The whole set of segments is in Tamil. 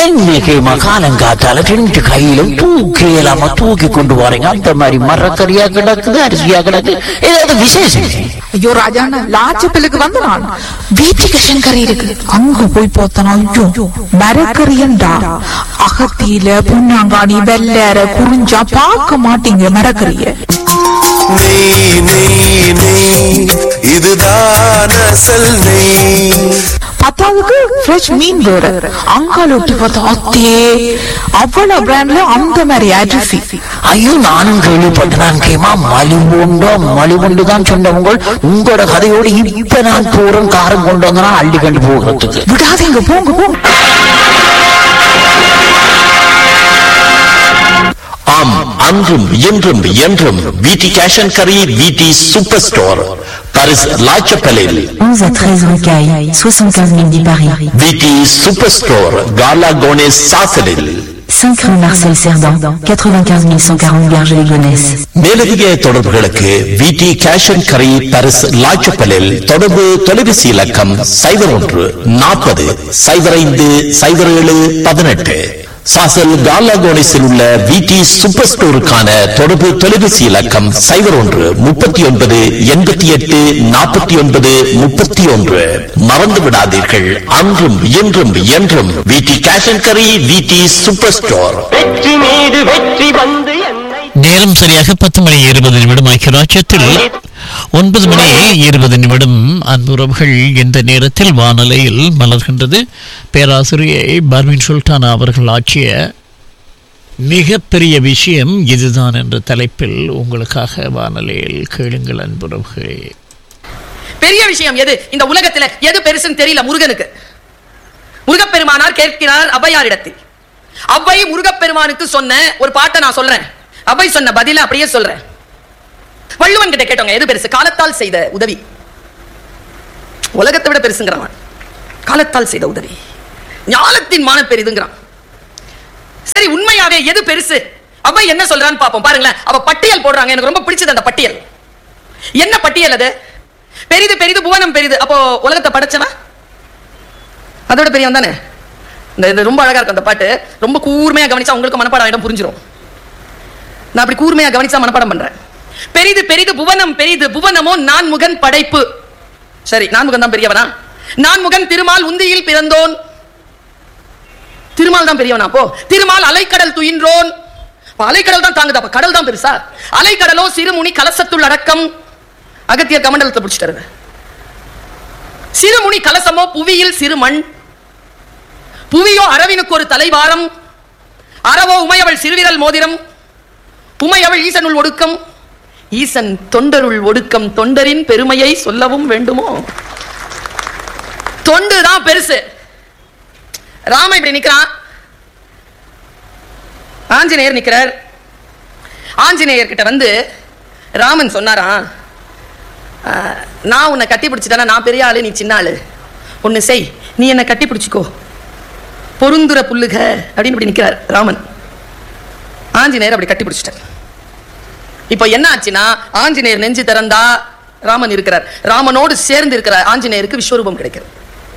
இன்னைக்கு மகாலங்காத்தால ரெண்டு கையிலும் தூக்கி இல்லாம தூக்கி கொண்டு போறீங்க அந்த மாதிரி மரக்கறியா கிடக்குது அரிசியா கிடக்கு ஏதாவது விசேஷம் ஐயோ ராஜாண்ணா லாச்சப்பிலுக்கு வந்து நான் வீட்டுக்கு கறி இருக்கு அங்க போய் பார்த்தனா ஐயோ மரக்கறியண்டா அகத்தியில புண்ணாங்காணி வெள்ளற குறிஞ்சா பார்க்க மாட்டீங்க மரக்கறிய நெய் நெய் நெய் இதுதான் அசல் நெய் பத்தாவதுக்கு ஃப்ரெஷ் மீன் வேற அங்கால ஒட்டி பார்த்தா அத்தே அவ்வளவு பிராண்ட்ல அந்த மாதிரி அரிசி ஐயோ நானும் கேள்விப்பட்டேன் கேமா மலிவுண்டோ மலிவுண்டு தான் சொன்னவங்க உங்களோட கதையோடு இப்ப நான் தூரம் காரம் கொண்டு வந்தனா அள்ளி கண்டு போகிறதுக்கு விடாதீங்க போங்க போங்க ஆம் அன்றும் இன்றும் என்றும் விடி கேஷ் அண்ட் கரி விடி சூப்பர் ஸ்டோர் பாரிஸ் லாச்சப்பலில் 11 à 13 rue Caille, 75 000 10 Paris. விடி சூப்பர் ஸ்டோர் காலா கோனேஸ் சாசலில் 5 rue Marcel Cerdan, 95 140 Garges-les-Gonesse. மேலதிக தொடர்புகளுக்கு விடி கேஷ் அண்ட் கரி பாரிஸ் லாச்சப்பலில் தொடர்பு தொலைபேசி இலக்கம் சைபர் ஒன்று நாற்பது சைபர் ஐந்து சைபர் ஏழு பதினெட்டு சாசல் காலா கோனேஸில் உள்ள விடி சூப்பர் ஸ்டோருக்கான தொடர்பு தொலைபேசி இலக்கம் சைபர் ஒன்று முப்பத்தி ஒன்பது எண்பத்தி எட்டு நாற்பத்தி ஒன்பது முப்பத்தி ஒன்று மறந்து விடாதீர்கள் அன்றும் இன்றும் என்றும் விடி கேஷ் அண்ட் கரி விடி சூப்பர் ஸ்டோர் வெற்றி மீது வெற்றி வந்து என்னை நேரம் சரியாக பத்து மணி இருபது நிமிடம் ஐக்கியராட்சத்தில் ஒன்பது மணி இருபது நிமிடம் அன்புறவுகள் இந்த நேரத்தில் வானொலியில் மலர்கின்றது பேராசிரியை பர்வின் சுல்தானா அவர்கள் ஆற்றிய மிகப்பெரிய விஷயம் இதுதான் என்ற தலைப்பில் உங்களுக்காக வானொலியில் கேளுங்கள் அன்புறவுகளே பெரிய விஷயம் எது இந்த உலகத்துல எது பெருசுன்னு தெரியல முருகனுக்கு முருகப்பெருமானார் கேட்கிறார் ஔவையாரிடத்தில் அவ்வை முருகப்பெருமானுக்கு சொன்ன ஒரு பாட்டை நான் சொல்றேன் அவ்வை சொன்ன பதில அப்படியே சொல்றேன் வள்ளுவன் கிட்ட கேட்டவங்க எது பெருசு காலத்தால் செய்த உதவி உலகத்தை விட பெருசுங்கிறான் காலத்தால் செய்த உதவி ஞானத்தின் மான பெரிதுங்கிறான் சரி உண்மையாவே எது பெருசு அவ்வை என்ன சொல்றான்னு பாப்போம் பாருங்களேன் அவ பட்டியல் போடுறாங்க எனக்கு ரொம்ப பிடிச்சது அந்த பட்டியல் என்ன பட்டியல் அது பெரிது பெரிது புவனம் பெரிது அப்போ உலகத்தை படைச்சவன் அதோட பெரியவன் தானே இந்த இது ரொம்ப அழகா இருக்கும் அந்த பாட்டு ரொம்ப கூர்மையா கவனிச்சா உங்களுக்கு மனப்பாடம் ஆயிடும் புரிஞ்சிரும் நான் அப்படி கூர்மையா கவனிச்சா மனப்பாடம் பண்றேன் பெரிது பெரிது புவனம் பெரிது புவனமோ நான்முகன் படைப்பு சரி நான்முகன் தான் பெரியவனா நான்முகன் திருமால் உந்தியில் பிறந்தோன் திருமால் தான் பெரியவனா அப்போ திருமால் அலைக்கடல் துயின்றோன் அப்ப அலைக்கடல் தான் தாங்குது அப்ப கடல் தான் பெருசா அலைக்கடலோ சிறுமுனி கலசத்துள் அடக்கம் அகத்தியர் கமண்டலத்தை பிடிச்சிட்டாரு சிறுமுனி கலசமோ புவியில் சிறுமண் புவியோ அரவினுக்கு ஒரு தலைவாரம் அறவோ உமையவள் சிறுவிரல் மோதிரம் உமையவள் ஈசனுள் ஒடுக்கம் ஈசன் தொண்டருள் ஒடுக்கம் தொண்டரின் பெருமையை சொல்லவும் வேண்டுமோ தொண்டு தான் பெருசு ராம இப்படி நிக்கிறான் ஆஞ்சநேயர் நிக்கிறார் ஆஞ்சநேயர் கிட்ட வந்து ராமன் சொன்னாராம் "ஆஹ், நான் உன்னை கட்டி பிடிச்சிட்டேனா நான் பெரிய ஆளு நீ சின்ன ஆளு ஒன்னு செய் நீ என்னை கட்டி பிடிச்சிக்கோ பொருந்துற புல்லுக அப்படின்னு இப்படி நிக்கிறார் ராமன் ஆஞ்சநேயர் அப்படி கட்டி பிடிச்சிட்டார் இப்போ என்ன ஆச்சுன்னா ஆஞ்சநேயர் நெஞ்சு திறந்தா ராமன் இருக்கிறார் ராமனோடு சேர்ந்து இருக்கிற ஆஞ்சநேயருக்கு விஸ்வரூபம் கிடைக்கிறது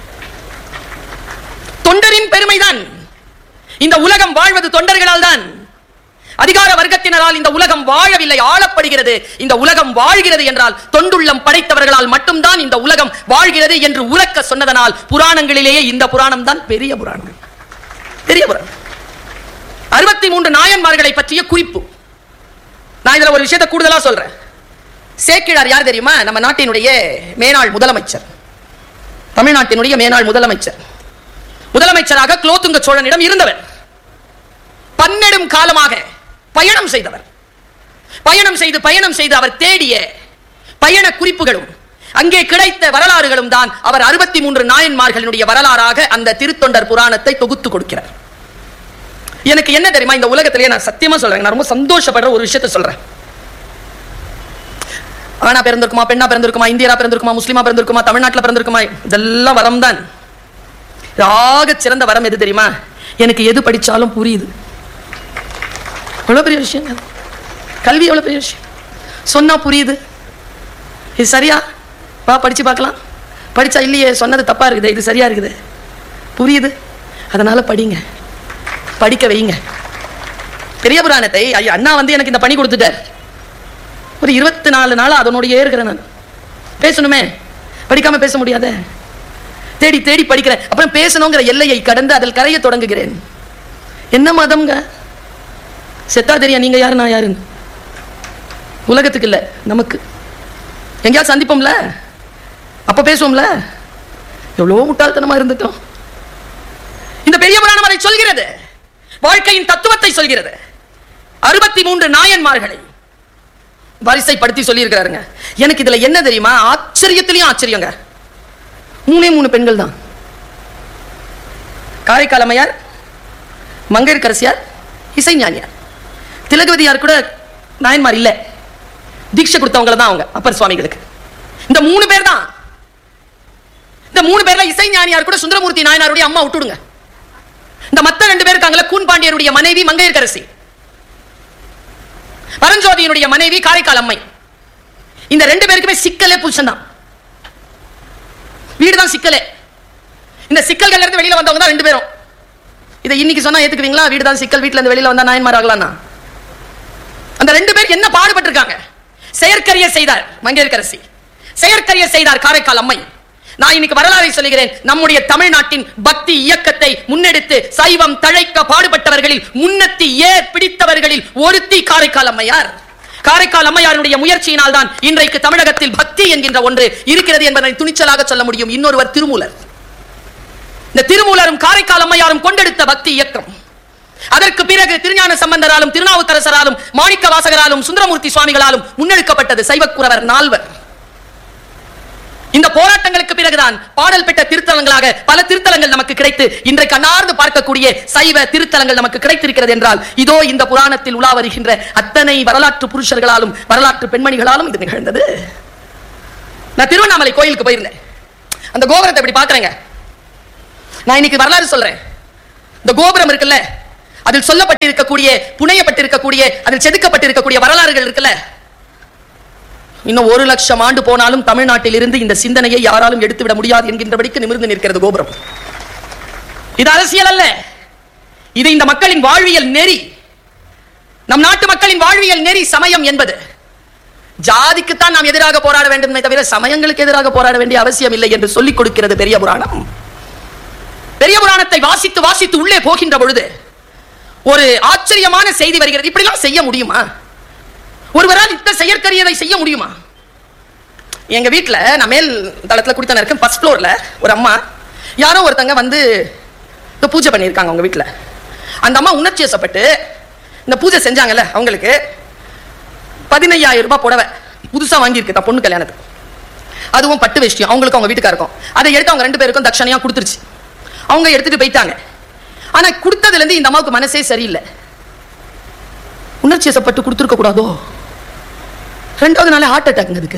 தொண்டரின் பெருமைதான் இந்த உலகம் வாழ்வது தொண்டர்களால் தான் அதிகார வர்க்கத்தினரால் இந்த உலகம் வாழவில்லை ஆளப்படுகிறது இந்த உலகம் வாழ்கிறது என்றால் தொண்டுள்ளம் படைத்தவர்களால் மட்டும்தான் இந்த உலகம் வாழ்கிறது என்று உறக்க சொன்னதனால் புராணங்களிலேயே இந்த புராணம் தான் பெரிய புராணம் பெரிய புராணம் அறுபத்தி மூன்று நாயன்மார்களை பற்றிய குறிப்பு நான் இதுல ஒரு விஷயத்தை கூடுதலா சொல்றேன் சேக்கிழார் யார் தெரியுமா நம்ம நாட்டினுடைய மேனாள் முதலமைச்சர் தமிழ்நாட்டினுடைய மேனாள் முதலமைச்சர் முதலமைச்சராக குலோத்துங்க சோழனிடம் இருந்தவர் பன்னெடும் காலமாக பயணம் செய்தவர் பயணம் செய்து பயணம் செய்து அவர் தேடிய பயண குறிப்புகளும் அங்கே கிடைத்த வரலாறுகளும் தான் அவர் அறுபத்தி மூன்று நாயன்மார்களினுடைய வரலாறாக அந்த திருத்தொண்டர் புராணத்தை தொகுத்து கொடுக்கிறார் எனக்கு என்ன தெரியுமா இந்த உலகத்திலேயே நான் சத்தியமா சொல்றேன் நான் ரொம்ப சந்தோஷப்படுற ஒரு விஷயத்தை சொல்றேன் ஆனா பிறந்திருக்குமா பெண்ணா பிறந்திருக்குமா இந்தியரா பிறந்திருக்குமா முஸ்லிமா பிறந்திருக்குமா தமிழ்நாட்டுல பிறந்திருக்குமா இதெல்லாம் வரம் தான் ஆக சிறந்த வரம் எது தெரியுமா எனக்கு எது படிச்சாலும் புரியுது எவ்வளவு பெரிய விஷயம் அது. கல்வி எவ்வளவு பெரிய விஷயம் சொன்னா புரியுது இது சரியா வா படிச்சு பார்க்கலாம் படிச்சா இல்லையே சொன்னது தப்பா இருக்குது இது சரியா இருக்குது புரியுது அதனால படிங்க படிக்க வைங்க பெரிய புராணத்தை ஐயா அண்ணா வந்து எனக்கு இந்த பணி கொடுத்துட்டார் ஒரு இருபத்தி நாலு நாள் அதனுடைய இருக்கிறேன் நான் பேசணுமே படிக்காம பேச முடியாத தேடி தேடி படிக்கிறேன் அப்புறம் பேசணுங்கிற எல்லையை கடந்து அதில் கரைய தொடங்குகிறேன் என்ன மதம்ங்க செத்தா தெரியா நீங்க யாரு நான் யாருன்னு உலகத்துக்கு இல்ல நமக்கு எங்கேயாவது சந்திப்போம்ல அப்ப பேசுவோம்ல எவ்வளவு முட்டாள்தனமா இருந்துட்டோம் இந்த பெரிய புராணம் அதை சொல்கிறது வாழ்க்கையின் தத்துவத்தை சொல்கிறது அறுபத்தி மூன்று நாயன்மார்களை வரிசைப்படுத்தி சொல்லியிருக்கிறாருங்க எனக்கு இதுல என்ன தெரியுமா ஆச்சரியத்திலையும் ஆச்சரியங்க மூணே மூணு பெண்கள் தான் காரைக்கால் அம்மையார் மங்கையர்கரசியார் இசைஞானியார் திலகவதியார் கூட நாயன்மார் இல்ல தீட்சை கொடுத்தவங்க தான் அவங்க அப்பர் சுவாமிகளுக்கு இந்த மூணு பேர் தான் இந்த மூணு பேர்ல இசைஞானியார் கூட சுந்தரமூர்த்தி நாயனாருடைய அம்மா விட்டுடுங்க இந்த மத்த ரெண்டு பேர் இருக்காங்களே கூன் பாண்டியருடைய மனைவி மங்கையர்கரசி பரஞ்சோதியினுடைய மனைவி காரைக்கால் அம்மை இந்த ரெண்டு பேருக்குமே சிக்கலே புருஷன் தான் வீடு தான் சிக்கலே இந்த சிக்கல்கள் இருந்து வெளியில வந்தவங்க தான் ரெண்டு பேரும் இதை இன்னைக்கு சொன்னா ஏத்துக்குவீங்களா வீடு தான் சிக்கல் வீட்டுல இருந்து வெளியில வந்தா நாயன்மார் ஆகலாம்னா அந்த ரெண்டு பேர் என்ன பாடுபட்டிருக்காங்க செயற்கரிய செய்தார் மங்கையர்கரசி செயற்கரிய செய்தார் காரைக்கால் அம்மை நான் இன்னைக்கு வரலாறை சொல்லுகிறேன் நம்முடைய தமிழ்நாட்டின் பக்தி இயக்கத்தை முன்னெடுத்து சைவம் தழைக்க பாடுபட்டவர்களில் முன்னத்தி ஏ பிடித்தவர்களில் ஒருத்தி காரைக்கால் அம்மையார் காரைக்கால் அம்மையாருடைய முயற்சியினால் தான் இன்றைக்கு தமிழகத்தில் பக்தி என்கின்ற ஒன்று இருக்கிறது என்பதை துணிச்சலாக சொல்ல முடியும் இன்னொருவர் திருமூலர் இந்த திருமூலரும் காரைக்கால் அம்மையாரும் கொண்டெடுத்த பக்தி இயக்கம் அதற்கு பிறகு திருஞான சம்பந்தராலும் திருநாவுக்கரசராலும் மாணிக்க வாசகராலும் சுந்தரமூர்த்தி சுவாமிகளாலும் முன்னெடுக்கப்பட்டது சைவக்குறவர் நால்வர் இந்த போராட்டங்களுக்கு பிறகுதான் பாடல் பெற்ற திருத்தலங்களாக பல திருத்தலங்கள் நமக்கு கிடைத்து இன்றைக்கு அன்னார்ந்து பார்க்கக்கூடிய சைவ திருத்தலங்கள் நமக்கு கிடைத்திருக்கிறது என்றால் இதோ இந்த புராணத்தில் உலா வருகின்ற அத்தனை வரலாற்று புருஷர்களாலும் வரலாற்று பெண்மணிகளாலும் இது நிகழ்ந்தது நான் திருவண்ணாமலை கோயிலுக்கு போயிருந்தேன் அந்த கோபுரத்தை இப்படி பாக்குறேங்க நான் இன்னைக்கு வரலாறு சொல்றேன் இந்த கோபுரம் இருக்குல்ல அதில் சொல்லப்பட்டிருக்கக்கூடிய புனையப்பட்டிருக்கக்கூடிய அதில் செதுக்கப்பட்டிருக்கக்கூடிய வரலாறுகள் இருக்குல்ல இன்னும் ஒரு லட்சம் ஆண்டு போனாலும் தமிழ்நாட்டில் இருந்து இந்த சிந்தனையை யாராலும் எடுத்துவிட முடியாது என்கின்றபடிக்கு நிமிர்ந்து நிற்கிறது கோபுரம் இது அரசியல் அல்ல இது இந்த மக்களின் வாழ்வியல் நெறி நம் நாட்டு மக்களின் வாழ்வியல் நெறி சமயம் என்பது ஜாதிக்குத்தான் நாம் எதிராக போராட வேண்டுமே தவிர சமயங்களுக்கு எதிராக போராட வேண்டிய அவசியம் இல்லை என்று சொல்லிக் கொடுக்கிறது பெரிய புராணம் பெரிய புராணத்தை வாசித்து வாசித்து உள்ளே போகின்ற பொழுது ஒரு ஆச்சரியமான செய்தி வருகிறது இப்படிலாம் செய்ய முடியுமா ஒருவரால் இந்த செயற்கரியதை செய்ய முடியுமா எங்க வீட்ல நான் மேல் தளத்துல குடித்தன இருக்கேன் ஃபர்ஸ்ட் ஃப்ளோர்ல ஒரு அம்மா யாரோ ஒருத்தங்க வந்து இந்த பூஜை பண்ணியிருக்காங்க அவங்க வீட்ல அந்த அம்மா உணர்ச்சி வசப்பட்டு இந்த பூஜை செஞ்சாங்கல்ல அவங்களுக்கு பதினையாயிரம் ரூபாய் புடவை புதுசா வாங்கியிருக்கு தான் பொண்ணு கல்யாணத்துக்கு அதுவும் பட்டு வேஷ்டியும் அவங்களுக்கும் அவங்க வீட்டுக்காருக்கும் அதை எடுத்து அவங்க ரெண்டு பேருக்கும் தட்சணையா கொடுத்துருச்சு அவங்க எடுத்துட்டு போயிட்டாங்க ஆனா கொடுத்ததுல இருந்து இந்த அம்மாவுக்கு மனசே சரியில்லை உணர்ச்சி வசப்பட்டு கொடுத்துருக்க கூடாதோ ரெண்டாவது நாள் ஹார்ட் அட்டாக் அதுக்கு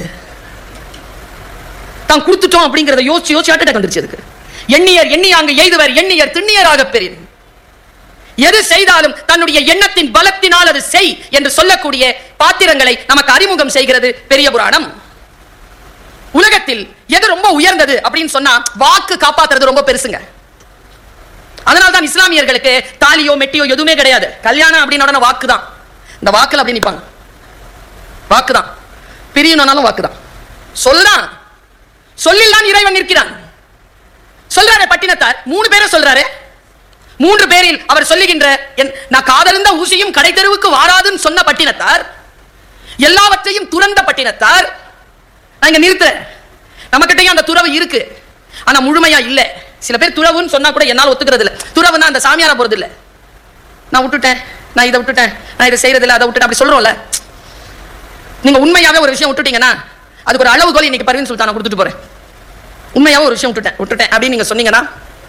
தான் கொடுத்துட்டோம் அப்படிங்கறத யோசிச்சு யோசிச்சு ஹார்ட் அட்டாக் வந்துருச்சு அதுக்கு எண்ணியர் எண்ணியாங்க எய்துவர் எண்ணியர் திண்ணியராக பெரியது எது செய்தாலும் தன்னுடைய எண்ணத்தின் பலத்தினால் அது செய் என்று சொல்லக்கூடிய பாத்திரங்களை நமக்கு அறிமுகம் செய்கிறது பெரிய புராணம் உலகத்தில் எது ரொம்ப உயர்ந்தது அப்படின்னு சொன்னா வாக்கு காப்பாத்துறது ரொம்ப பெருசுங்க அதனால தான் இஸ்லாமியர்களுக்கு தாலியோ மெட்டியோ எதுவுமே கிடையாது கல்யாணம் அப்படின்னு உடனே வாக்கு தான் இந்த வாக்குல அப்படி நிப்பாங்க வாக்கு தான் பிரியணும்னாலும் வாக்கு தான் சொல்லலாம் சொல்லில் இறைவன் நிற்கிறான் சொல்றாரு பட்டினத்தார் மூணு பேரை சொல்றாரு மூன்று பேரில் அவர் சொல்லுகின்ற என்- நான் காதலிந்த ஊசியும் கடை தெருவுக்கு வாராதுன்னு சொன்ன பட்டினத்தார் எல்லாவற்றையும் துறந்த பட்டினத்தார் நான் இங்க நிறுத்துறேன் நம்மகிட்டயும் அந்த துறவு இருக்கு ஆனா முழுமையா இல்ல சில பேர் துறவுன்னு சொன்னா கூட என்னால ஒத்துக்கிறது இல்ல துறவுன்னா அந்த சாமியாரா போறது இல்ல நான் விட்டுட்டேன் நான் இதை விட்டுட்டேன் நான் இதை செய்யறது இல்ல அதை விட்டுட்டேன் அப்படி சொல்றோம்ல நீங்க உண்மையாவே ஒரு விஷயம் விட்டுட்டீங்கன்னா அதுக்கு ஒரு அளவுகோல் இன்னைக்கு பர்வீன் சுல்தானை கொடுத்துட்டு போறேன் உண்மையாவே ஒரு விஷயம் விட்டுட்டேன் விட்டுட்டேன் அப்படின்னு நீங்க சொன்னீங்கன்னா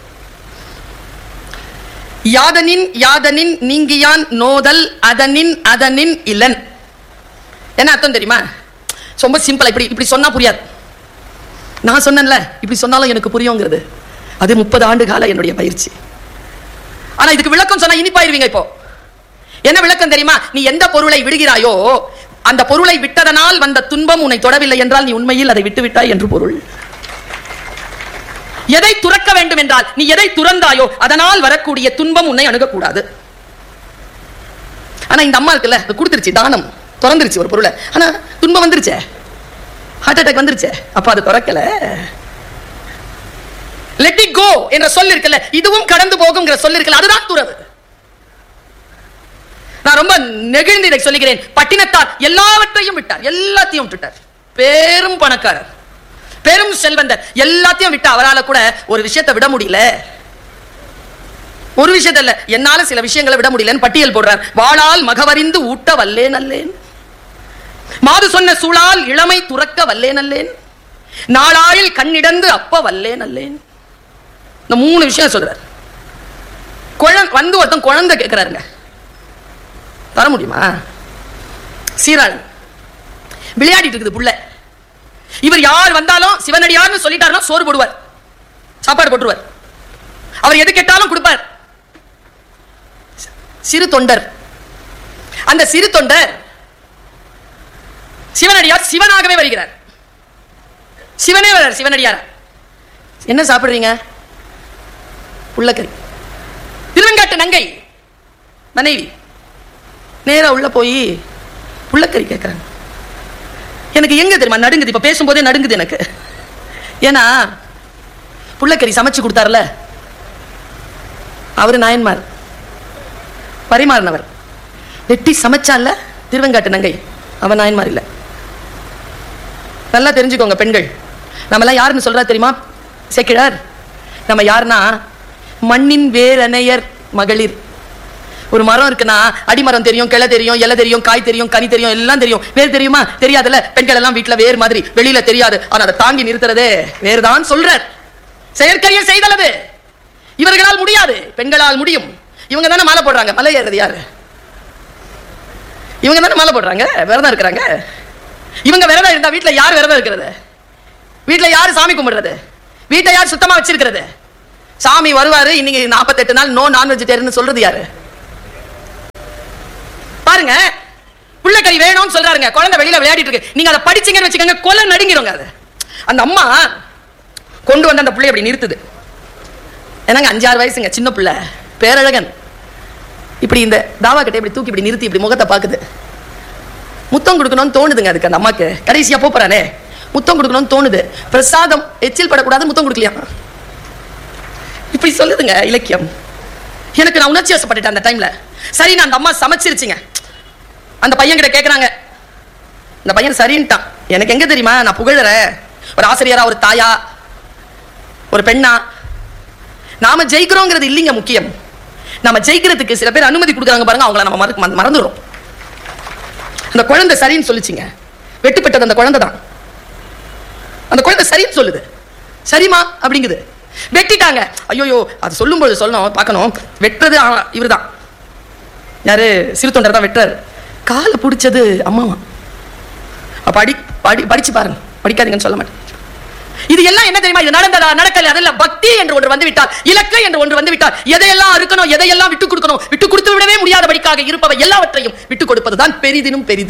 யாதனின் யாதனின் நீங்கியான் நோதல் அதனின் அதனின் இலன் என்ன அர்த்தம் தெரியுமா ரொம்ப சிம்பிளா இப்படி இப்படி சொன்னா புரியாது நான் சொன்னேன்ல இப்படி சொன்னாலும் எனக்கு புரியுங்கிறது அது முப்பது ஆண்டு கால என்னுடைய பயிற்சி ஆனா இதுக்கு விளக்கம் சொன்னா இனிப்பாயிருவீங்க இப்போ என்ன விளக்கம் தெரியுமா நீ எந்த பொருளை விடுகிறாயோ அந்த பொருளை விட்டதனால் வந்த துன்பம் உன்னை தொடவில்லை என்றால் நீ உண்மையில் அதை விட்டு விட்டாய் என்று பொருள் எதை துறக்க வேண்டும் என்றால் நீ எதை துறந்தாயோ அதனால் வரக்கூடிய துன்பம் உன்னை அணுகக்கூடாது ஆனா இந்த அம்மா இருக்குல்ல அது கொடுத்துருச்சு தானம் திறந்துருச்சு ஒரு பொருளை ஆனா துன்பம் வந்துருச்சே ஹார்ட் அட்டாக் வந்துருச்சே அப்ப அது திறக்கல லெட் இட் கோ என்ற சொல் இருக்குல்ல இதுவும் கடந்து போகும்ங்கிற சொல் இருக்குல்ல அதுதான் துறவு நான் ரொம்ப நெகிழ்ந்து இதை சொல்லுகிறேன் பட்டினத்தார் எல்லாவற்றையும் விட்டார் எல்லாத்தையும் விட்டுட்டார் பெரும் பணக்காரர் பெரும் செல்வந்தர் எல்லாத்தையும் விட்டு அவரால கூட ஒரு விஷயத்தை விட முடியல ஒரு விஷயத்த இல்ல என்னால சில விஷயங்களை விட முடியலன்னு பட்டியல் போடுறார் வாளால் மகவறிந்து ஊட்ட வல்லேன் அல்லேன் மாது சொன்ன சூழால் இளமை துறக்க வல்லேன் அல்லேன் நாளாயில் கண்ணிடந்து அப்ப வல்லேன் அல்லேன் இந்த மூணு விஷயம் சொல்றார் குழந்தை வந்து ஒருத்தன் குழந்தை கேட்கிறாருங்க தர முடியுமா சீராளன் விளையாடிட்டு இருக்குது புள்ள இவர் யார் வந்தாலும் சிவனடியார்னு சொல்லிட்டாருன்னா சோறு போடுவார் சாப்பாடு போட்டுருவார் அவர் எது கேட்டாலும் கொடுப்பார் சிறு தொண்டர் அந்த சிறு தொண்டர் சிவனடியார் சிவனாகவே வருகிறார் சிவனே வர்றார் சிவனடியார் என்ன சாப்பிடுறீங்க உள்ளக்கறி திருவெங்காட்டு நங்கை மனைவி நேரா உள்ள போய் உள்ளக்கறி கேட்கறாங்க எனக்கு எங்க தெரியுமா நடுங்குது இப்ப பேசும்போதே நடுங்குது எனக்கு ஏன்னா புள்ளக்கறி சமைச்சு கொடுத்தாருல அவரு நாயன்மார் பரிமாறினவர் வெட்டி சமைச்சான்ல திருவெங்காட்டு நங்கை அவன் நாயன்மார் இல்ல நல்லா தெரிஞ்சுக்கோங்க பெண்கள் நம்மலாம் யாருன்னு சொல்றா தெரியுமா சேக்கிழார் நம்ம யாருன்னா மண்ணின் வேரணையர் மகளிர் ஒரு மரம் இருக்குன்னா அடிமரம் தெரியும் கிளை தெரியும் இலை தெரியும் காய் தெரியும் கனி தெரியும் எல்லாம் தெரியும் வேர் தெரியுமா தெரியாதுல்ல பெண்கள் எல்லாம் வீட்டுல வேர் மாதிரி வெளியில தெரியாது ஆனா அதை தாங்கி நிறுத்துறதே வேர்தான் சொல்றார் செயற்கையை செய்தலது இவர்களால் முடியாது பெண்களால் முடியும் இவங்க தானே மாலை போடுறாங்க மலை ஏறது யாரு இவங்க தானே மாலை போடுறாங்க விரதம் இருக்கிறாங்க இவங்க விரதம் இருந்தா வீட்டுல யார் விரதம் இருக்கிறது வீட்டுல யாரு சாமி கும்பிடுறது வீட்டை யார் சுத்தமா வச்சிருக்கிறது சாமி வருவாரு இன்னைக்கு நாற்பத்தெட்டு நாள் நோ நான் வெஜிடேரியன் சொல்றது யாரு பாருங்க புள்ளக்கறி வேணும்னு சொல்றாருங்க குழந்தை வெளியில விளையாடிட்டு இருக்கு நீங்க அதை படிச்சீங்கன்னு வச்சுக்கோங்க கொலை நடுங்கிருங்க அது அந்த அம்மா கொண்டு வந்து அந்த பிள்ளை அப்படி நிறுத்துது என்னங்க அஞ்சாறு வயசுங்க சின்ன பிள்ளை பேரழகன் இப்படி இந்த தாவா கிட்ட இப்படி தூக்கி இப்படி நிறுத்தி இப்படி முகத்தை பாக்குது முத்தம் கொடுக்கணும்னு தோணுதுங்க அதுக்கு அந்த அம்மாக்கு கடைசியா போறானே முத்தம் கொடுக்கணும்னு தோணுது பிரசாதம் எச்சில் படக்கூடாது முத்தம் கொடுக்கலையா இப்படி சொல்லுதுங்க இலக்கியம் எனக்கு நான் உணர்ச்சி வசப்பட்டுட்டேன் அந்த டைம்ல சரி நான் அந்த அம்மா சமைச்சிருச்சுங்க அந்த பையன் கிட்ட கேக்குறாங்க இந்த பையன் சரின்ட்டான் எனக்கு எங்க தெரியுமா நான் புகழறேன் ஒரு ஆசிரியரா ஒரு தாயா ஒரு பெண்ணா நாம ஜெயிக்கிறோங்கிறது இல்லைங்க முக்கியம் நாம ஜெயிக்கிறதுக்கு சில பேர் அனுமதி கொடுக்குறாங்க பாருங்க அவங்கள நம்ம மறக்க மறந்து- மறந்துடுறோம் அந்த குழந்தை சரின்னு சொல்லுச்சுங்க வெட்டுப்பட்டது அந்த குழந்தை தான் அந்த குழந்தை சரின்னு சொல்லுது சரிமா அப்படிங்குது வெட்டிட்டாங்க ஐயோயோ அது சொல்லும்போது சொல்லணும் பார்க்கணும் வெட்டுறது இவர் தான் யாரு சிறு தொண்டர் தான் வெட்டுறாரு காலை பிடிச்சது அம்மாவா அப்ப அடி படி படிச்சு பாருங்க படிக்காதீங்கன்னு சொல்ல மாட்டேன் இது எல்லாம் என்ன தெரியுமா இது நடந்ததா நடக்கல அதல்ல பக்தி என்று ஒன்று வந்து விட்டால் இலக்கு என்று ஒன்று வந்து விட்டால் எதையெல்லாம் இருக்கணும் எதையெல்லாம் விட்டு கொடுக்கணும் விட்டு கொடுத்து விடவே முடியாதபடிக்காக இருப்பவை எல்லாவற்றையும் விட்டு கொடுப்பதுதான் பெரிதினும் பெரிது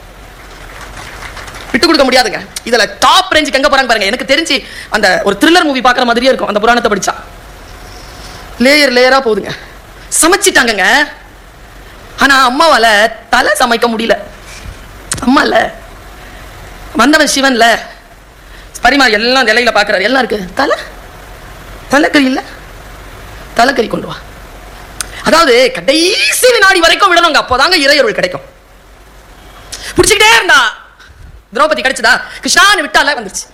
விட்டு கொடுக்க முடியாதுங்க இதுல டாப் ரேஞ்சுக்கு எங்க போறாங்க பாருங்க எனக்கு தெரிஞ்சு அந்த ஒரு த்ரில்லர் மூவி பார்க்குற மாதிரியே இருக்கும் அந்த புராணத்தை படிச்சா லேயர் லேயரா போகுதுங்க சமைச்சிட்டாங்கங்க ஆனா அம்மாவால தலை சமைக்க முடியல அம்மா இல்ல வந்தவன் சிவன்ல பரிமாறி எல்லாம் இலையில பாக்குறாரு எல்லாம் இருக்கு தலை தலைக்கறி இல்ல தலைக்கறி கொண்டு வா அதாவது கடைசி வினாடி வரைக்கும் விடணுங்க அப்போதாங்க இறையருள் கிடைக்கும் பிடிச்சிக்கிட்டே இருந்தா திரௌபதி கிடைச்சதா கிருஷ்ணான்னு விட்டால வந்துருச்சு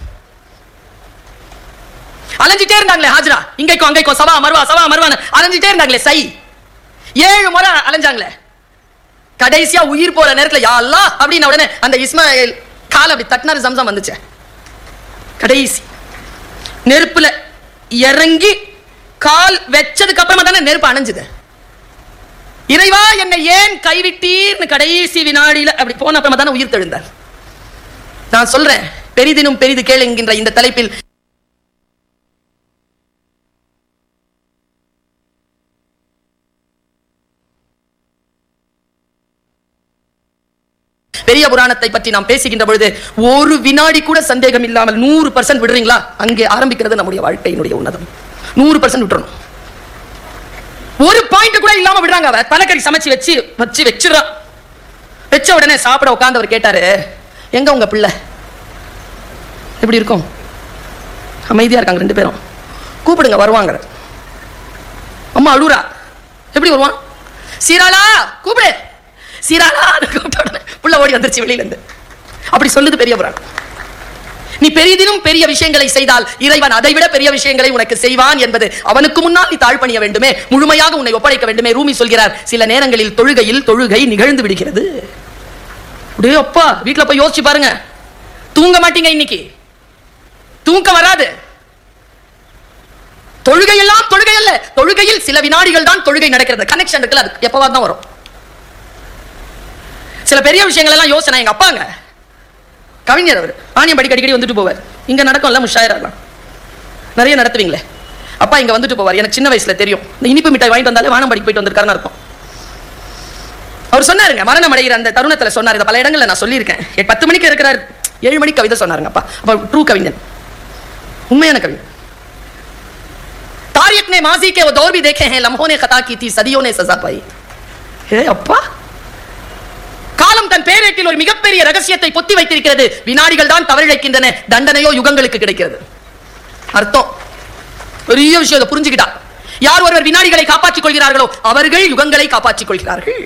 அலைஞ்சிட்டே இருந்தாங்களே ஹாஜரா இங்கைக்கும் அங்கைக்கும் சவா மருவா சவா மருவான்னு அலைஞ்சிட்டே இருந்தாங்களே சை ஏழு முறை அலைஞ்சாங்களே கடைசியா உயிர் போற நேரத்துல யா அல்லாஹ் அப்படின்ன உடனே அந்த இஸ்மாயில் கால் அப்படி தட்டினாரு சம்சம் வந்துச்சு கடைசி நெருப்புல இறங்கி கால் வச்சதுக்கு அப்புறமா தானே நெருப்பு அணைஞ்சுது இறைவா என்னை ஏன் கைவிட்டீர்னு கடைசி வினாடியில அப்படி போன அப்புறமா தானே உயிர் தெழுந்தார் நான் சொல்றேன் பெரிதினும் பெரிது கேள் என்கின்ற இந்த தலைப்பில் பெரிய புராணத்தை பற்றி நாம் பேசுகின்ற பொழுது ஒரு வினாடி கூட சந்தேகம் இல்லாமல் நூறு பர்சன்ட் விடுறீங்களா அங்கே ஆரம்பிக்கிறது நம்முடைய வாழ்க்கையினுடைய உன்னதம் நூறு பர்சன்ட் விட்டுறணும் ஒரு பாயிண்ட் கூட இல்லாம விடுறாங்க அவ தலைக்கறி சமைச்சு வச்சு வச்சு வச்சிடறான் வச்ச உடனே சாப்பிட உட்கார்ந்தவர் கேட்டாரு எங்க உங்க பிள்ளை எப்படி இருக்கும் அமைதியா இருக்காங்க ரெண்டு பேரும் கூப்பிடுங்க வருவாங்க அம்மா அழுறா எப்படி வருவான் சீராளா கூப்பிடு சீராளா கூப்பிட்ட உடனே புள்ள ஓடி வந்துருச்சு வெளியில இருந்து அப்படி சொல்லுது பெரிய புராணம் நீ பெரிதிலும் பெரிய விஷயங்களை செய்தால் இறைவன் அதைவிட பெரிய விஷயங்களை உனக்கு செய்வான் என்பது அவனுக்கு முன்னால் நீ தாழ்பணிய வேண்டுமே முழுமையாக உன்னை ஒப்படைக்க வேண்டுமே ரூமி சொல்கிறார் சில நேரங்களில் தொழுகையில் தொழுகை நிகழ்ந்து விடுகிறது அப்படியே அப்பா வீட்டுல போய் யோசிச்சு பாருங்க தூங்க மாட்டீங்க இன்னைக்கு தூக்கம் வராது தொழுகை எல்லாம் தொழுகை அல்ல தொழுகையில் சில வினாடிகள் தான் தொழுகை நடக்கிறது கனெக்ஷன் இருக்குல்ல அது எப்பவா தான் வரும் சில பெரிய விஷயங்கள் எல்லாம் யோசனை எங்க அப்பாங்க கவிஞர் அவர் ஆணியம் படிக்க அடிக்கடி வந்துட்டு போவார் இங்க நடக்கும்ல முஷாயிரெல்லாம் நிறைய நடத்துவீங்களே அப்பா இங்க வந்துட்டு போவார் எனக்கு சின்ன வயசுல தெரியும் இந்த இனிப்பு மிட்டாய் வாங்கிட்டு வந்தாலே வானம் படிக்க போயிட்டு வந்திருக்காருன்னு அர்த்தம் அவர் சொன்னாருங்க மரணம் அடைகிற அந்த தருணத்துல சொன்னார் இதை பல இடங்கள்ல நான் சொல்லியிருக்கேன் எ- பத்து மணிக்கு இருக்கிறார் ஏழு மணிக்கு கவிதை சொன்னாருங்க அப்பா அப்ப ட்ரூ கவிஞன் உண்மையான கவிஞன் तारिक ने माजी के वो दौर भी देखे हैं लम्हों ने खता की थी सदियों ने सजा पाई ஏ அப்பா காலம் தன் பேரேட்டில் ஒரு மிகப்பெரிய ரகசியத்தை பொத்தி வைத்திருக்கிறது வினாடிகள் தான் தவறிழைக்கின்றன தண்டனையோ யுகங்களுக்கு கிடைக்கிறது அர்த்தம் பெரிய விஷயம் இதை புரிஞ்சுக்கிட்டா யார் ஒருவர் வினாடிகளை காப்பாற்றிக் கொள்கிறார்களோ அவர்கள் யுகங்களை காப்பாற்றிக் கொள்கிறார்கள்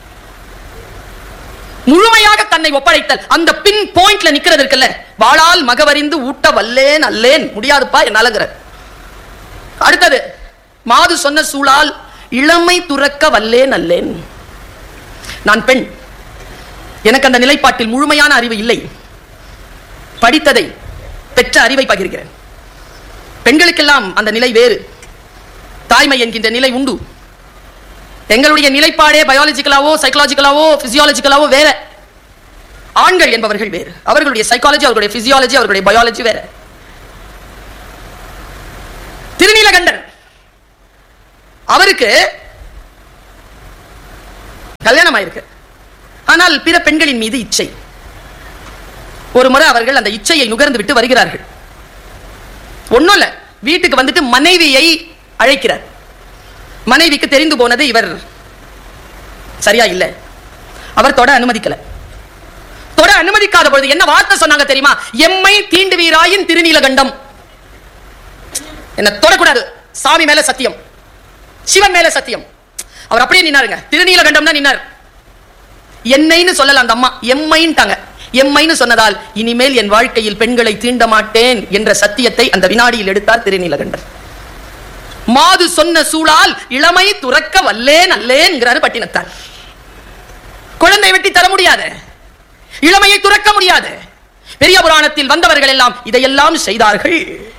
முழுமையாக தன்னை ஒப்படைத்தல் அந்த பின் பாயிண்ட்ல நிக்கிறது இருக்குல்ல வாளால் மகவறிந்து ஊட்ட வல்லேன் அல்லேன் முடியாதுப்பா என்னாலங்கிற அடுத்தது மாது சொன்ன சூழால் இளமை துறக்க வல்லேன் அல்லேன் நான் பெண் எனக்கு அந்த நிலைப்பாட்டில் முழுமையான அறிவு இல்லை படித்ததை பெற்ற அறிவை பகிர்கிறேன் பெண்களுக்கெல்லாம் அந்த நிலை வேறு தாய்மை என்கின்ற நிலை உண்டு எங்களுடைய நிலைப்பாடே பயாலஜிக்கலாவோ சைக்கலாஜிக்கலாவோ பிசியாலஜிக்கலாவோ வேற ஆண்கள் என்பவர்கள் வேறு அவர்களுடைய சைக்காலஜி அவர்களுடைய பிசியாலஜி அவர்களுடைய பயாலஜி வேற திருநீலகண்டன் அவருக்கு கல்யாணம் ஆயிருக்கு ஆனால் பிற பெண்களின் மீது இச்சை ஒரு முறை அவர்கள் அந்த இச்சையை நுகர்ந்து விட்டு வருகிறார்கள் ஒண்ணும் இல்ல வீட்டுக்கு வந்துட்டு மனைவியை அழைக்கிறார் மனைவிக்கு தெரிந்து போனது இவர் சரியா இல்ல அவர் தொட அனுமதிக்கல தொட அனுமதிக்காத பொழுது என்ன வார்த்தை சொன்னாங்க தெரியுமா எம்மை தீண்டுவீராயின் திருநீலகண்டம் என்ன தொடக்கூடாது சாமி மேல சத்தியம் சிவன் மேல சத்தியம் அவர் அப்படியே நின்னாருங்க திருநீலகண்டம் தான் நின்னார் என்னைன்னு சொல்லல அந்த அம்மா எம்மைன்ட்டாங்க எம்மைன்னு சொன்னதால் இனிமேல் என் வாழ்க்கையில் பெண்களை தீண்ட மாட்டேன் என்ற சத்தியத்தை அந்த வினாடியில் எடுத்தார் திருநீலகண்டன் மாது சொன்ன சூழால் இளமை துறக்க வல்லேன் அல்லேன்ங்கிறாரு பட்டினத்தார் குழந்தை வெட்டி தர முடியாது இளமையை துறக்க முடியாது பெரிய புராணத்தில் வந்தவர்கள் எல்லாம் இதையெல்லாம் செய்தார்கள்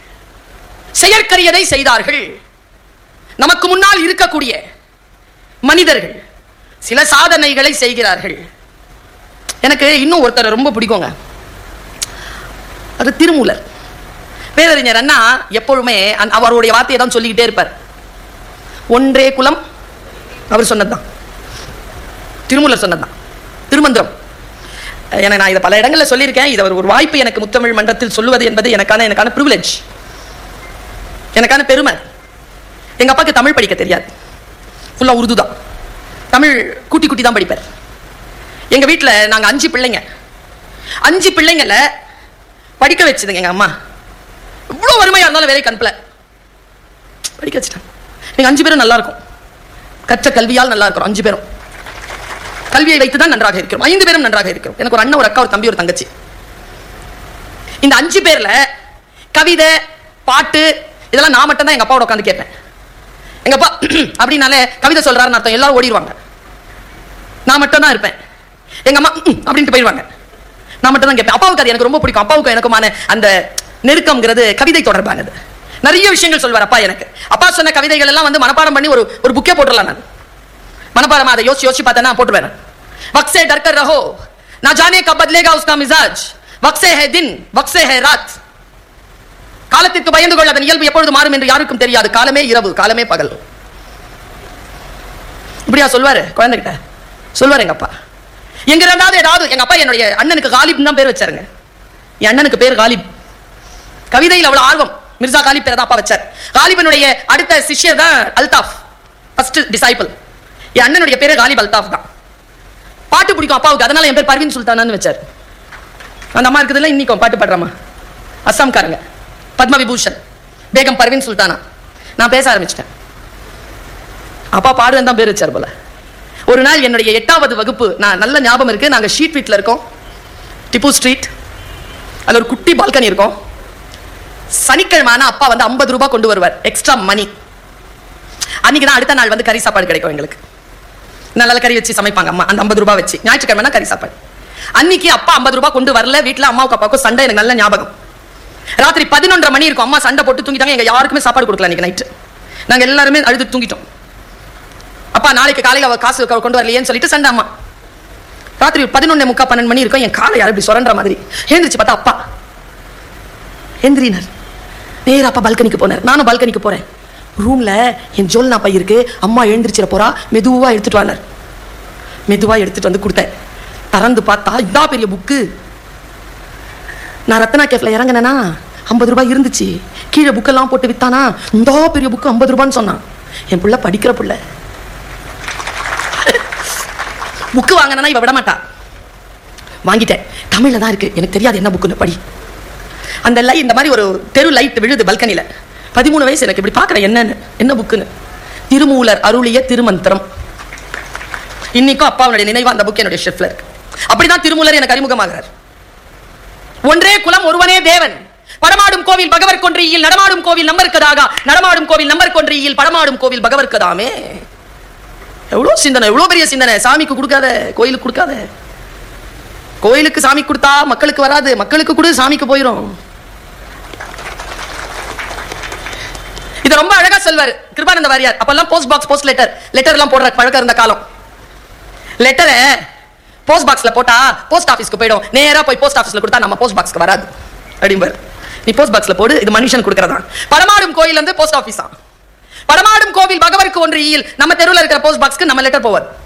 செயற்கரியதை செய்தார்கள் நமக்கு முன்னால் இருக்கக்கூடிய மனிதர்கள் சில சாதனைகளை செய்கிறார்கள் எனக்கு இன்னும் ஒருத்தர் ரொம்ப பிடிக்குங்க அது திருமூலர் பேரறிஞர் அண்ணா எப்பொழுதுமே அந்த- அவருடைய வார்த்தையை தான் சொல்லிக்கிட்டே இருப்பார் ஒன்றே குலம் அவர் சொன்னதுதான் திருமூலர் சொன்னதுதான் திருமந்திரம் எனக்கு நான் இதை பல இடங்களில் சொல்லியிருக்கேன் இதை ஒரு ஒரு வாய்ப்பு எனக்கு முத்தமிழ் மன்றத்தில் சொல்லுவது என்பது எனக்கான எனக்கான ப்ரிவிலேஜ் எனக்கான பெருமை எங்க அப்பாவுக்கு தமிழ் படிக்க தெரியாது ஃபுல்லா உருது தான் தமிழ் கூட்டி கூட்டி தான் படிப்பார் எங்க வீட்ல நாங்க அஞ்சு பிள்ளைங்க அஞ்சு பிள்ளைங்கள படிக்க வச்சதுங்க எங்க அம்மா இவ்வளவு வறுமையா இருந்தாலும் வேலைக்கு அனுப்பல படிக்க வச்சுட்டாங்க நீங்க அஞ்சு பேரும் நல்லா இருக்கும் கற்ற கல்வியால் நல்லா இருக்கிறோம் அஞ்சு பேரும் கல்வியை வைத்து தான் நன்றாக இருக்கிறோம் ஐந்து பேரும் நன்றாக இருக்கிறோம் எனக்கு ஒரு அண்ணன் ஒரு அக்கா ஒரு தம்பி ஒரு தங்கச்சி இந்த அஞ்சு பேர்ல கவிதை பாட்டு இதெல்லாம் நான் மட்டும் தான் எங்க அப்பாவோட உட்காந்து கேட்பேன் எங்க அப்பா அப்படின்னாலே கவிதை சொல்றாருன்னு அர்த்தம் எல்லாரும் ஓடிடுவாங்க நான் மட்டும் தான் இருப்பேன் எங்க அம்மா "ம்" அப்படின்ட்டு போயிடுவாங்க நான் மட்டும் தான் கேட்பேன் அப்பாவுக்கு அது எனக்கு ரொம்ப பிடிக்கும் அப்பாவுக்கு எனக்குமான அந்த நெருக்கம்ங்கிறது கவிதை தொடர்பானது நிறைய விஷயங்கள் சொல்வார் அப்பா எனக்கு அப்பா சொன்ன கவிதைகள் எல்லாம் வந்து மனப்பாடம் பண்ணி ஒரு ஒரு புக்கே போட்டுடலாம் நான் மனப்பாடமா அதை யோசிச்சு யோசிச்சு பார்த்தேன்னா போட்டுருவேன் வக்ஸே டர்கர் ரஹோ நான் ஜானே கப் பத்லேகா உஸ்கா மிசாஜ் வக்ஸே ஹே தின் வக்ஸே ஹே ராத் காலத்திற்கு பயந்து கொள்ள அதன் இயல்பு எப்பொழுது மாறும் என்று யாருக்கும் தெரியாது காலமே இரவு காலமே பகல் இப்படியா சொல்வாரு குழந்தைகிட்ட சொல்வாரு எங்க அப்பா எங்க ரெண்டாவது ஏதாவது எங்க அப்பா என்னுடைய அண்ணனுக்கு காலிப் தான் பேர் வச்சாருங்க என் அண்ணனுக்கு பேர் காலிப் கவிதையில் அவ்வளவு ஆர்வம் மிர்சா காலிப் பேரை தான் அப்பா வச்சார் காலிபனுடைய அடுத்த சிஷ்யர் தான் அல்தாஃப் ஃபர்ஸ்ட் ஃபர்ஸ்ட் டிசைபிள் என் அண்ணனுடைய பேரு காலிப் அல்தாஃப் தான் பாட்டு பிடிக்கும் அப்பாவுக்கு அதனால என் பேர் பர்வீன் சுல்தானான்னு வச்சார் அந்த அம்மா இருக்குதுல்ல இன்னைக்கும் பாட்டு பாடுறம்மா அஸ்ஸாம்காரங்க பத்ம விபூஷன் பேகம் பர்வீன் சுல்தானா நான் பேச ஆரம்பிச்சிட்டேன் அப்பா பாடுவேன் தான் பேர் வச்சார் போல ஒரு நாள் என்னுடைய எட்டாவது வகுப்பு நான் நல்ல ஞாபகம் இருக்கு நாங்க ஷீட் வீட்ல இருக்கோம் டிப்பு ஸ்ட்ரீட் அதுல ஒரு குட்டி பால்கனி இருக்கும் சனிக்கிழமை ஆனா அப்பா வந்து ஐம்பது ரூபாய் கொண்டு வருவார் எக்ஸ்ட்ரா மணி அன்னைக்கு தான் அடுத்த நாள் வந்து கறி சாப்பாடு கிடைக்கும் எங்களுக்கு நல்ல கறி வச்சு சமைப்பாங்க அம்மா அந்த ஐம்பது ரூபாய் வச்சு ஞாயிற்றுக்கிழமை கறி சாப்பாடு அன்னைக்கு அப்பா ஐம்பது ரூபாய் கொண்டு வரல வீட்ல அம்மாவுக்கு அப்பாவுக்கும் சண்டை எனக்கு நல்ல ஞாபகம் ராத்திரி பதினொன்றரை மணி இருக்கும் அம்மா சண்டை போட்டு தூங்கிட்டாங்க எங்க யாருக்குமே சாப்பாடு கொடுக்கல அன்னைக்கு நைட்டு நாங்க எல்லாருமே அழுது தூங்கிட்டோம் அப்பா நாளைக்கு காலையில அவ காசு கொ- கொண்டு வரலையேன்னு சொல்லிட்டு சண்டை அம்மா ராத்திரி பதினொன்னே முக்கா பன்னெண்டு மணி இருக்கும் என் காலை யாரும் இப்படி சுரண்ட மாதிரி எழுந்திரிச்சு பார்த்தா அப்பா எந்திரினார் நேரா அப்பா பால்கனிக்கு போனார் நானும் பால்கனிக்கு போறேன் ரூம்ல என் ஜோல்னா பை இருக்கு அம்மா எழுந்திரிச்சிட போறா மெதுவா எடுத்துட்டு வானார் மெதுவா எடுத்துட்டு வந்து கொடுத்தேன் திறந்து பார்த்தா இதா பெரிய புக்கு நான் ரத்னா கேஃப்ல இறங்கினேனா ஐம்பது ரூபாய் இருந்துச்சு கீழே புக்கெல்லாம் போட்டு வித்தானா இந்த பெரிய புக்கு ஐம்பது ரூபான்னு சொன்னான் என் புள்ள படிக்கிற புள்ள புக்கு வாங்கினா இவ விட மாட்டா வாங்கிட்டேன் தமிழ்ல தான் இருக்கு எனக்கு தெரியாது என்ன புக்குன்னு படி அந்த லை இந்த மாதிரி ஒரு தெரு லைட் விழுது பல்கனில பதிமூணு வயசு எனக்கு இப்படி பார்க்கறேன் என்னன்னு என்ன புக்குன்னு திருமூலர் அருளிய திருமந்திரம் இன்னைக்கும் அப்பாவுடைய நினைவா அந்த புக் என்னுடைய ஷெஃப்ல இருக்கு அப்படிதான் திருமூலர் எனக்கு அறிமுகமாகிறார் ஒன்றே குலம் ஒருவனே தேவன் படமாடும் கோவில் பகவர் கொன்றியில் நடமாடும் கோவில் நம்பருக்கதாக நடமாடும் கோவில் நம்பர் கொன்றியில் படமாடும் கோவில் பகவர்க்கதாமே எவ்வளவு சிந்தனை எவ்வளவு பெரிய சிந்தனை சாமிக்கு கொடுக்காத கோயிலுக்கு கொடுக்காத கோயிலுக்கு சாமி கொடுத்தா மக்களுக்கு வராது மக்களுக்கு கொடு சாமிக்கு போயிடும் இது ரொம்ப அழகா சொல்வார் கிருபானந்த வாரியார் அப்பெல்லாம் post box post letter letter எல்லாம் போடுற பழக்கம் இருந்த காலம் லெட்டரை போஸ்ட் பாக்ஸ்ல போட்டா போஸ்ட் ஆபீஸ்க்கு போயிடும் நேரா போய் போஸ்ட் ஆபீஸ்ல கொடுத்தா நம்ம போஸ்ட் பாக்ஸ்க்கு வராது அப்படிம்பார் நீ போஸ்ட் பாக்ஸ்ல போடு இது மனுஷன் கொடுக்கறதா படமாடும் கோயில் வந்து போஸ்ட் ஆபீஸா படமாடும் கோவில் பகவருக்கு ஒன்று ஈயில் நம்ம தெருவில் இருக்கிற போஸ்ட் பாக்ஸ்க்கு நம்ம லெட்டர் போவார்